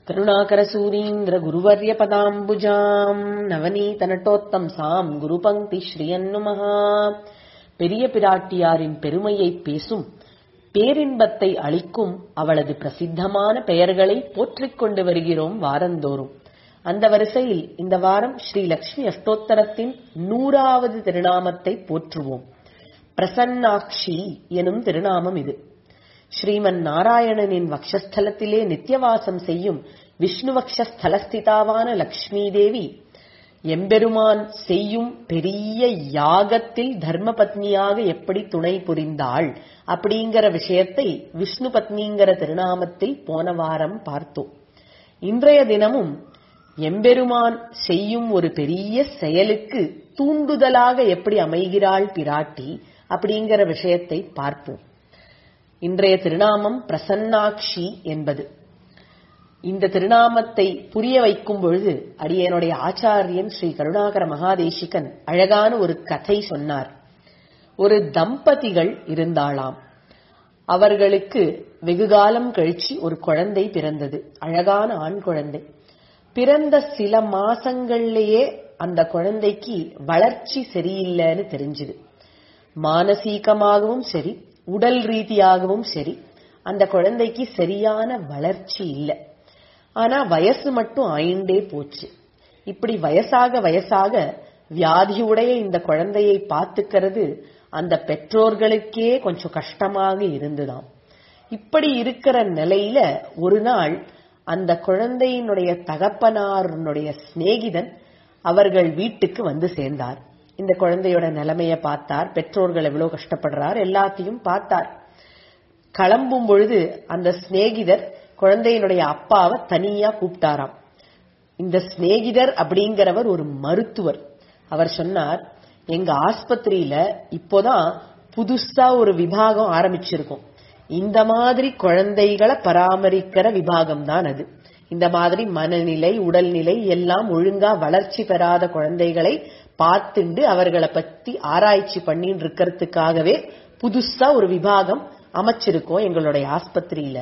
கருணாகரசூரீந்திர குருவர்ய பதாம்புஜாம் நவநீத நட்டோத்தம்சாம் குருபங்கி ஸ்ரீயன்னுமஹா பெரிய பிராட்டியாரின் பெருமையை பேசும் பேரின்பத்தை அளிக்கும் அவளது பிரசித்தமான பெயர்களை போற்றிக் கொண்டு வருகிறோம் வாரந்தோறும் அந்த வரிசையில் இந்த வாரம் ஸ்ரீ லக்ஷ்மி அஷ்டோத்தரத்தின் நூறாவது திருநாமத்தை போற்றுவோம் பிரசன்னாட்சி எனும் திருநாமம் இது ஸ்ரீமன் நாராயணனின் வக்ஷஸ்தலத்திலே நித்தியவாசம் செய்யும் விஷ்ணு வக்ஷஸ்தலஸ்திதாவான லக்ஷ்மி தேவி எம்பெருமான் செய்யும் பெரிய யாகத்தில் தர்ம பத்னியாக எப்படி துணை புரிந்தாள் அப்படிங்கிற விஷயத்தை விஷ்ணு பத்னிங்கிற திருநாமத்தில் போன வாரம் பார்த்தோம் இன்றைய தினமும் எம்பெருமான் செய்யும் ஒரு பெரிய செயலுக்கு தூண்டுதலாக எப்படி அமைகிறாள் பிராட்டி அப்படிங்கிற விஷயத்தை பார்ப்போம் இன்றைய திருநாமம் பிரசன்னாட்சி என்பது இந்த திருநாமத்தை புரிய வைக்கும் பொழுது அடியனுடைய ஆச்சாரியன் ஸ்ரீ கருணாகர மகாதேசிகன் அழகான ஒரு கதை சொன்னார் ஒரு தம்பதிகள் இருந்தாளாம் அவர்களுக்கு வெகுகாலம் கழிச்சு ஒரு குழந்தை பிறந்தது அழகான ஆண் குழந்தை பிறந்த சில மாசங்கள்லயே அந்த குழந்தைக்கு வளர்ச்சி சரியில்லைன்னு தெரிஞ்சுது மானசீகமாகவும் சரி உடல் ரீதியாகவும் சரி அந்த குழந்தைக்கு சரியான வளர்ச்சி இல்லை ஆனா வயசு மட்டும் ஆயிண்டே போச்சு இப்படி வயசாக வயசாக வியாதியுடைய இந்த குழந்தையை பார்த்துக்கிறது அந்த பெற்றோர்களுக்கே கொஞ்சம் கஷ்டமாக இருந்துதாம் இப்படி இருக்கிற நிலையில ஒரு நாள் அந்த குழந்தையினுடைய தகப்பனாருடைய சிநேகிதன் அவர்கள் வீட்டுக்கு வந்து சேர்ந்தார் இந்த குழந்தையோட நிலைமைய பார்த்தார் பெற்றோர்கள் எவ்வளவு கஷ்டப்படுறார் எல்லாத்தையும் பார்த்தார் கிளம்பும் பொழுது அந்த சிநேகிதர் குழந்தையினுடைய அப்பாவை தனியா கூப்பிட்டாராம் இந்த சிநேகிதர் அப்படிங்கிறவர் ஒரு மருத்துவர் அவர் சொன்னார் எங்க ஆஸ்பத்திரியில இப்போதான் புதுசா ஒரு விபாகம் ஆரம்பிச்சிருக்கோம் இந்த மாதிரி குழந்தைகளை பராமரிக்கிற விபாகம் தான் அது இந்த மாதிரி மனநிலை உடல்நிலை எல்லாம் ஒழுங்கா வளர்ச்சி பெறாத குழந்தைகளை பார்த்துண்டு அவர்களை பத்தி ஆராய்ச்சி பண்ணிட்டு இருக்கிறதுக்காகவே புதுசா ஒரு விபாகம் அமைச்சிருக்கோம் எங்களுடைய ஆஸ்பத்திரியில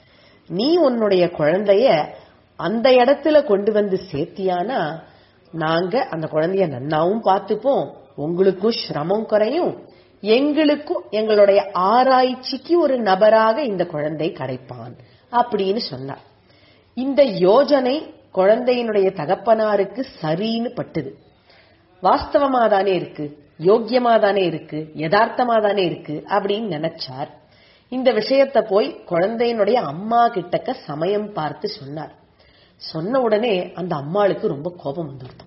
நீ உன்னுடைய குழந்தைய அந்த இடத்துல கொண்டு வந்து சேர்த்தியானா நாங்க அந்த குழந்தைய நன்னாவும் பார்த்துப்போம் உங்களுக்கும் சிரமம் குறையும் எங்களுக்கும் எங்களுடைய ஆராய்ச்சிக்கு ஒரு நபராக இந்த குழந்தை கிடைப்பான் அப்படின்னு சொன்னார் இந்த யோஜனை குழந்தையினுடைய தகப்பனாருக்கு சரின்னு பட்டுது வாஸ்தவமா தானே இருக்கு யோக்கியமா தானே இருக்கு யதார்த்தமா தானே இருக்கு அப்படின்னு நினைச்சார் இந்த விஷயத்த போய் குழந்தையினுடைய அம்மா கிட்டக்க சமயம் பார்த்து சொன்னார் சொன்ன உடனே அந்த அம்மாளுக்கு ரொம்ப கோபம் வந்துருக்கும்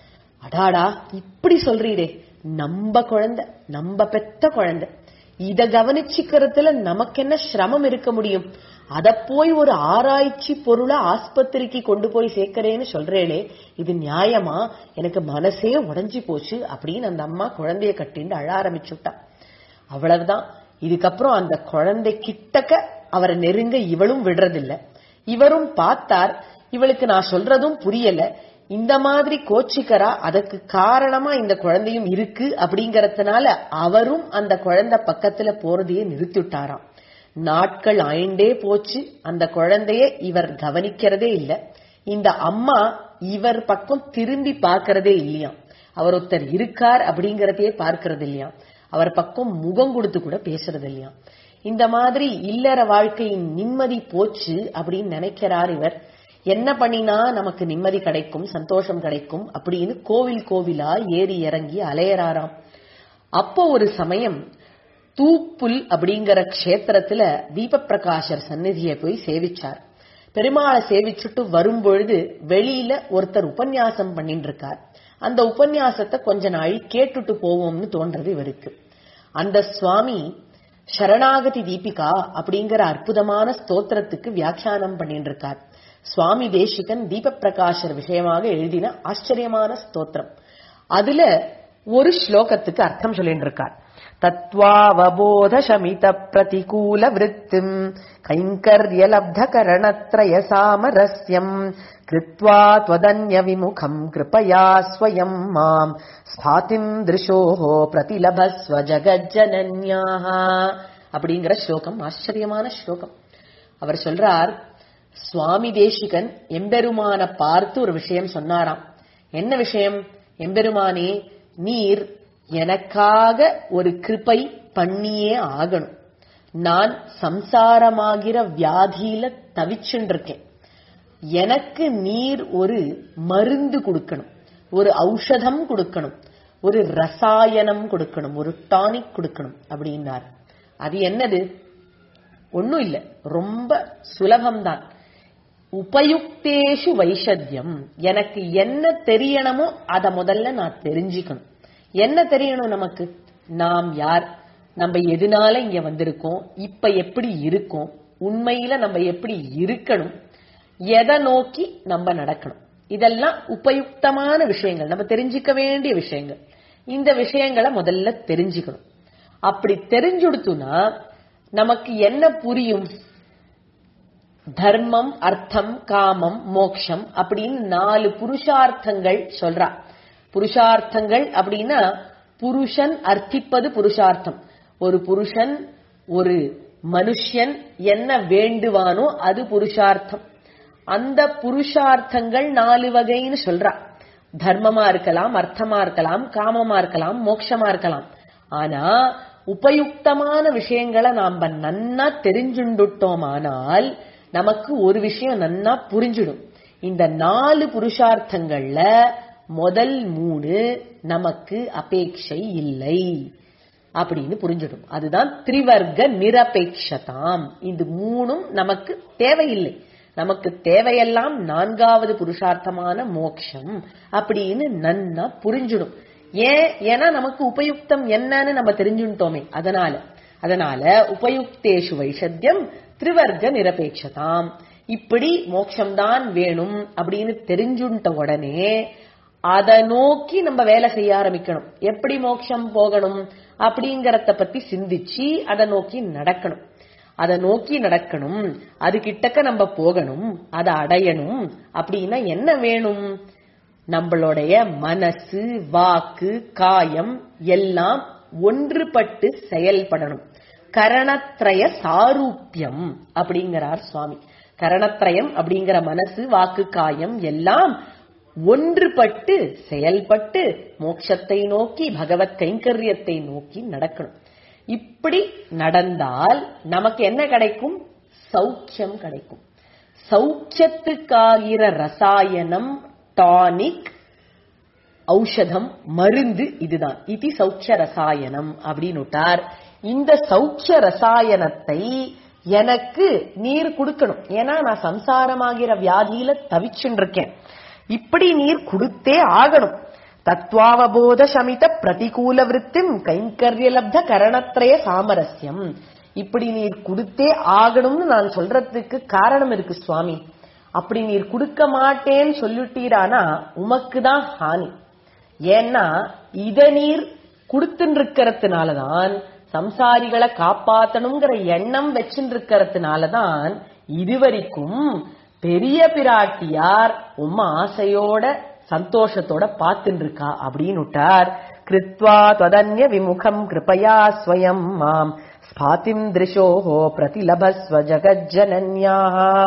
அடாடா இப்படி சொல்றீரே நம்ம குழந்தை நம்ம பெத்த குழந்தை இத கவனிச்சுக்கிறதுல நமக்கு என்ன சிரமம் இருக்க முடியும் அத போய் ஒரு ஆராய்ச்சி பொருளை ஆஸ்பத்திரிக்கு கொண்டு போய் சேர்க்கிறேன்னு சொல்றேனே இது நியாயமா எனக்கு மனசே உடஞ்சி போச்சு அப்படின்னு அந்த அம்மா குழந்தைய கட்டிண்டு அழ ஆரம்பிச்சுட்டா அவ்வளவுதான் இதுக்கப்புறம் அந்த குழந்தை கிட்டக்க அவரை நெருங்க இவளும் விடுறதில்ல இவரும் பார்த்தார் இவளுக்கு நான் சொல்றதும் புரியல இந்த மாதிரி கோச்சிக்கரா அதுக்கு காரணமா இந்த குழந்தையும் இருக்கு அப்படிங்கறதுனால அவரும் அந்த குழந்தை பக்கத்துல போறதையே நிறுத்திவிட்டாராம் நாட்கள் ஆயிண்டே போச்சு அந்த குழந்தைய இவர் கவனிக்கிறதே இல்ல இந்த அம்மா இவர் பக்கம் திரும்பி பார்க்கறதே இல்லையா அவர் ஒருத்தர் இருக்கார் அப்படிங்கறதையே பார்க்கறது இல்லையா அவர் பக்கம் முகம் கொடுத்து கூட பேசுறது இல்லையா இந்த மாதிரி இல்லற வாழ்க்கையின் நிம்மதி போச்சு அப்படின்னு நினைக்கிறார் இவர் என்ன பண்ணினா நமக்கு நிம்மதி கிடைக்கும் சந்தோஷம் கிடைக்கும் அப்படின்னு கோவில் கோவிலா ஏறி இறங்கி அலையறாராம் அப்போ ஒரு சமயம் தூப்புல் அப்படிங்கிற க்ஷேத்திரத்துல தீபப்பிரகாஷர் சந்நிதியை போய் சேவிச்சார் பெருமாளை சேவிச்சுட்டு வரும்பொழுது வெளியில ஒருத்தர் உபன்யாசம் பண்ணிட்டு இருக்கார் அந்த உபன்யாசத்தை கொஞ்ச நாள் கேட்டுட்டு போவோம்னு தோன்றது இவருக்கு அந்த சுவாமி சரணாகதி தீபிகா அப்படிங்கிற அற்புதமான ஸ்தோத்திரத்துக்கு வியாக்கியானம் பண்ணிட்டு இருக்கார் சுவாமி தேசிகன் தீப பிரகாஷர் விஷயமாக எழுதின ஆச்சரியமான ஸ்தோத்திரம் அதுல ஒரு ஸ்லோகத்துக்கு அர்த்தம் சொல்லிட்டு இருக்கார் தத்வாவபோத சமித பிரதிகூல விருத்திம் கைங்கர்ய லப்த கரணத்ரய சாமரஸ்யம் கிருத்வா त्वदन्य விமுகம் கிருபயா ஸ்வயம் மாம் ஸ்தாதிம் திருஷோஹோ பிரதிலபஸ்வ ஜகஜனன்யாஹ அப்படிங்கிற ஸ்லோகம் ஆச்சரியமான ஸ்லோகம் அவர் சொல்றார் சுவாமி தேசிகன் எம்பெருமான பார்த்து ஒரு விஷயம் சொன்னாராம் என்ன விஷயம் எம்பெருமானே நீர் எனக்காக ஒரு கிருபை பண்ணியே ஆகணும் நான் சம்சாரமாகிற வியாதியில தவிச்சுட்டு இருக்கேன் எனக்கு நீர் ஒரு மருந்து கொடுக்கணும் ஒரு ஔஷதம் கொடுக்கணும் ஒரு ரசாயனம் கொடுக்கணும் ஒரு டானிக் கொடுக்கணும் அப்படின்னார் அது என்னது ஒண்ணும் இல்ல ரொம்ப சுலபம்தான் உபயுக்தேஷு வைஷத்தியம் எனக்கு என்ன தெரியணுமோ அத முதல்ல நான் தெரிஞ்சுக்கணும் என்ன தெரியணும் நமக்கு நாம் யார் நம்ம எதனால இங்க வந்திருக்கோம் இப்ப எப்படி இருக்கோம் உண்மையில நம்ம எப்படி இருக்கணும் எதை நோக்கி நம்ம நடக்கணும் இதெல்லாம் உபயுக்தமான விஷயங்கள் நம்ம தெரிஞ்சுக்க வேண்டிய விஷயங்கள் இந்த விஷயங்களை முதல்ல தெரிஞ்சுக்கணும் அப்படி தெரிஞ்சுடுத்துனா நமக்கு என்ன புரியும் தர்மம் அர்த்தம் காமம் மோக்ஷம் அப்படின்னு நாலு புருஷார்த்தங்கள் சொல்றா புருஷார்த்தங்கள் அப்படின்னா புருஷன் அர்த்திப்பது புருஷார்த்தம் ஒரு புருஷன் ஒரு மனுஷன் என்ன வேண்டுவானோ அது புருஷார்த்தம் அந்த புருஷார்த்தங்கள் நாலு வகைன்னு சொல்றா தர்மமா இருக்கலாம் அர்த்தமா இருக்கலாம் காமமா இருக்கலாம் மோட்சமா இருக்கலாம் ஆனா உபயுக்தமான விஷயங்களை நாம நன்னா தெரிஞ்சுண்டுட்டோமானால் நமக்கு ஒரு விஷயம் நன்னா புரிஞ்சிடும் இந்த நாலு புருஷார்த்தங்கள்ல முதல் மூணு நமக்கு அபேட்சை இல்லை அப்படின்னு புரிஞ்சிடும் அதுதான் திரிவர்க்க நிரபேட்சதாம் இந்த மூணும் நமக்கு தேவையில்லை நமக்கு தேவையெல்லாம் நான்காவது புருஷார்த்தமான மோட்சம் அப்படின்னு நன்னா புரிஞ்சிடும் ஏன் ஏன்னா நமக்கு உபயுக்தம் என்னன்னு நம்ம தெரிஞ்சுட்டோமே அதனால அதனால உபயுக்தேஷு வைஷத்தியம் திரிவர்க்க நிரபேட்சதாம் இப்படி மோட்சம்தான் வேணும் அப்படின்னு தெரிஞ்சுட்ட உடனே அதை நோக்கி நம்ம வேலை செய்ய ஆரம்பிக்கணும் எப்படி மோட்சம் போகணும் அப்படிங்கறத பத்தி சிந்திச்சு அதை நோக்கி நடக்கணும் அதை நோக்கி நடக்கணும் அது கிட்டக்க நம்ம போகணும் அதை அடையணும் அப்படின்னா என்ன வேணும் நம்மளுடைய மனசு வாக்கு காயம் எல்லாம் ஒன்றுபட்டு செயல்படணும் கரணத்ரய சாரூப்பியம் அப்படிங்கிறார் சுவாமி கரணத்ரயம் அப்படிங்கிற மனசு வாக்கு காயம் எல்லாம் ஒன்றுபட்டு செயல்பட்டு மோட்சத்தை நோக்கி பகவத் கைங்கரியத்தை நோக்கி நடக்கணும் இப்படி நடந்தால் நமக்கு என்ன கிடைக்கும் சௌக்கியம் கிடைக்கும் சௌக்கியத்துக்காகிற ரசாயனம் டானிக் ஔஷதம் மருந்து இதுதான் இது சௌக்கிய ரசாயனம் அப்படின்னு இந்த சௌக்கிய ரசாயனத்தை எனக்கு நீர் கொடுக்கணும் ஏன்னா நான் சம்சாரமாகிற வியாதியில தவிச்சுட்டு இருக்கேன் இப்படி நீர் கொடுத்தே ஆகணும் தத்வாவபோத சமித பிரதிகூல விற்த்திம் கைங்கரியலப்த கரணத்ரய சாமரஸ்யம் இப்படி நீர் கொடுத்தே ஆகணும்னு நான் சொல்றதுக்கு காரணம் இருக்கு சுவாமி அப்படி நீர் கொடுக்க மாட்டேன்னு சொல்லிட்டீரானா உமக்கு தான் ஹானி ஏன்னா இத நீர் கொடுத்துட்டு இருக்கிறதுனாலதான் சம்சாரிகளை காப்பாத்தணுங்கிற எண்ணம் வச்சுட்டு இருக்கிறதுனாலதான் இதுவரைக்கும் பெரிய பிராட்டியார் உம்ம ஆசையோட சந்தோஷத்தோட பார்த்துட்டு இருக்கா அப்படின்னு விட்டார் கிருத்வா தொதன்ய விமுகம் கிருபயா ஸ்வயம் மாம் ஸ்பாதிம் திருஷோஹோ பிரதிலபஸ்வ ஜகஜனன்யா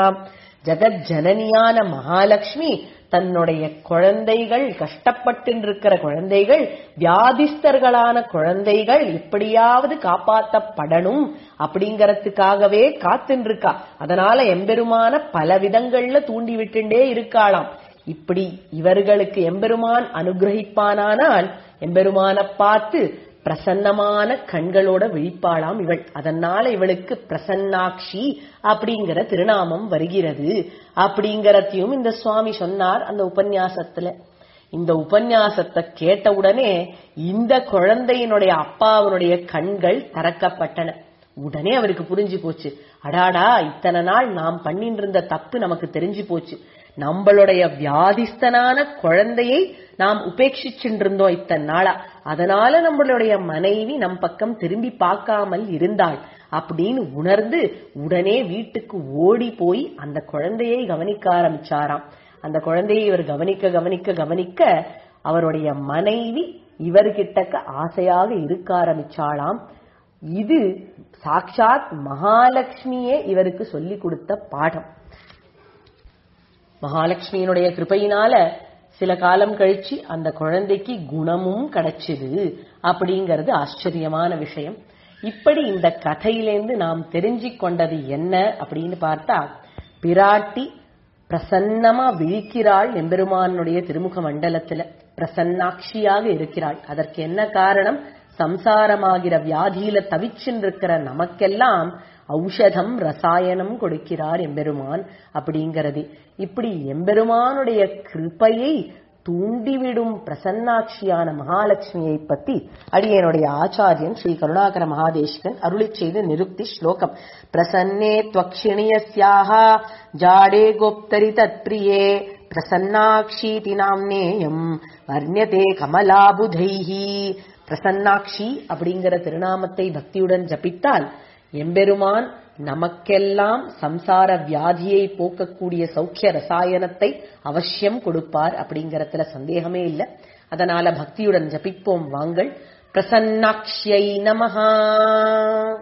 ஜகஜனனியான மகாலட்சுமி தன்னுடைய குழந்தைகள் கஷ்டப்பட்டு இருக்கிற குழந்தைகள் வியாதிஸ்தர்களான குழந்தைகள் எப்படியாவது காப்பாத்தப்படணும் அப்படிங்கறதுக்காகவே காத்துன்னு இருக்கா அதனால எம்பெருமான பல விதங்கள்ல தூண்டி விட்டுண்டே இருக்காளாம் இப்படி இவர்களுக்கு எம்பெருமான் அனுகிரகிப்பானானால் எம்பெருமான பார்த்து பிரசன்னமான கண்களோட விழிப்பாளாம் இவள் அதனால இவளுக்கு பிரசன்னாட்சி அப்படிங்கிற திருநாமம் வருகிறது அப்படிங்கறதையும் இந்த சுவாமி சொன்னார் அந்த உபன்யாசத்துல இந்த உபன்யாசத்தை கேட்டவுடனே இந்த குழந்தையினுடைய அப்பாவனுடைய கண்கள் திறக்கப்பட்டன உடனே அவருக்கு புரிஞ்சு போச்சு அடாடா இத்தனை நாள் நாம் பண்ணிட்டு இருந்த தப்பு நமக்கு தெரிஞ்சு போச்சு நம்மளுடைய வியாதிஸ்தனான குழந்தையை நாம் உபேட்சிச்சுட்டு இருந்தோம் இத்தனை நாளா அதனால நம்மளுடைய மனைவி நம் பக்கம் திரும்பி பார்க்காமல் இருந்தாள் அப்படின்னு உணர்ந்து உடனே வீட்டுக்கு ஓடி போய் அந்த குழந்தையை கவனிக்க ஆரம்பிச்சாராம் அந்த குழந்தையை இவர் கவனிக்க கவனிக்க கவனிக்க அவருடைய மனைவி இவர்கிட்டக்க ஆசையாக இருக்க ஆரம்பிச்சாளாம் இது சாட்சாத் மகாலட்சுமியே இவருக்கு சொல்லி கொடுத்த பாடம் மகாலட்சுமியினுடைய கிருபையினால சில காலம் கழிச்சு அந்த குழந்தைக்கு குணமும் கிடைச்சது அப்படிங்கிறது ஆச்சரியமான விஷயம் இப்படி இந்த கதையிலேருந்து நாம் தெரிஞ்சிக் கொண்டது என்ன அப்படின்னு பார்த்தா பிராட்டி பிரசன்னமா விழிக்கிறாள் எம்பெருமானுடைய திருமுக மண்டலத்துல பிரசன்னாட்சியாக இருக்கிறாள் அதற்கு என்ன காரணம் சம்சாரமாகிற வியாதியில தவிச்சுருக்கிற நமக்கெல்லாம் ஔஷதம் ரசாயனம் கொடுக்கிறார் எம்பெருமான் அப்படிங்கிறது இப்படி எம்பெருமானுடைய கிருபையை தூண்டிவிடும் பிரசன்னாட்சியான மகாலட்சுமியை பத்தி அடியனுடைய ஆச்சாரியன் ஸ்ரீ கருணாகர மகாதேஷ்கன் அருளி செய்த நிருக்தி ஸ்லோகம் பிரசன்னே त्वक्षिणीयस्याः ஜாடே கோப்தரி தத்பிரியே பிரசன்னாட்சீதி நாம்னேயம் வர்ணியதே கமலாபுதைஹி பிரசன்னாட்சி அப்படிங்கிற திருநாமத்தை பக்தியுடன் ஜபித்தால் எம்பெருமான் நமக்கெல்லாம் சம்சார வியாதியை போக்கக்கூடிய சௌக்கிய ரசாயனத்தை அவசியம் கொடுப்பார் அப்படிங்கறதுல சந்தேகமே இல்லை அதனால பக்தியுடன் ஜபிப்போம் வாங்கள் பிரசன்னாட்சியை நமஹா